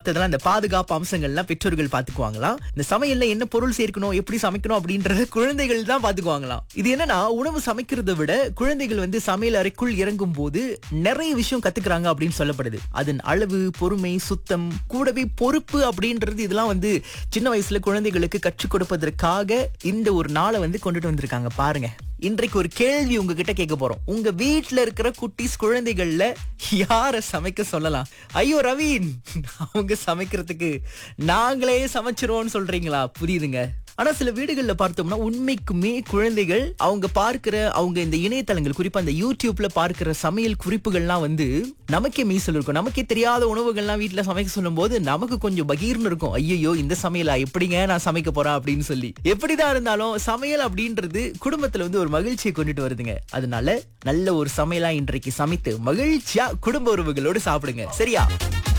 மத்ததெல்லாம் இந்த பாதுகாப்பு அம்சங்கள்லாம் பெற்றோர்கள் பாத்துக்குவாங்களாம் இந்த சமையல்ல என்ன பொருள் சேர்க்கணும் எப்படி சமைக்கணும் அப்படின்றத குழந்தைகள் தான் பாத்துக்குவாங்களாம் இது என்னன்னா உணவு சமைக்கிறதை விட குழந்தைகள் வந்து சமையல் அறைக்குள் இறங்கும் போது நிறைய விஷயம் கத்துக்கிறாங்க அப்படின்னு சொல்லப்படுது அதன் அளவு பொறுமை சுத்தம் கூடவே பொறுப்பு அப்படின்றது இதெல்லாம் வந்து சின்ன வயசுல குழந்தைகளுக்கு கற்றுக் கொடுப்பதற்காக இந்த ஒரு நாளை வந்து கொண்டுட்டு வந்திருக்காங்க பாருங்க இன்றைக்கு ஒரு கேள்வி உங்ககிட்ட கேட்க போறோம் உங்க வீட்ல இருக்கிற குட்டீஸ் குழந்தைகள்ல யார சமைக்க சொல்லலாம் ஐயோ ரவீன் அவங்க சமைக்கிறதுக்கு நாங்களே சமைச்சிருவோம்னு சொல்றீங்களா புரியுதுங்க ஆனா சில வீடுகள்ல பார்த்தோம்னா உண்மைக்குமே குழந்தைகள் அவங்க பார்க்கிற அவங்க இந்த இணையதளங்கள் குறிப்பா இந்த யூடியூப்ல பார்க்கிற சமையல் குறிப்புகள்லாம் வந்து நமக்கே மீசல் இருக்கும் நமக்கே தெரியாத உணவுகள்லாம் வீட்ல சமைக்க சொல்லும் போது நமக்கு கொஞ்சம் பகீர்னு இருக்கும் ஐயோ இந்த சமையலா எப்படிங்க நான் சமைக்க போறேன் அப்படின்னு சொல்லி எப்படிதான் இருந்தாலும் சமையல் அப்படின்றது குடும்பத்துல வந்து ஒரு மகிழ்ச்சியை கொண்டுட்டு வருதுங்க அதனால நல்ல ஒரு சமையலா இன்றைக்கு சமைத்து மகிழ்ச்சியா குடும்ப உறவுகளோடு சாப்பிடுங்க சரியா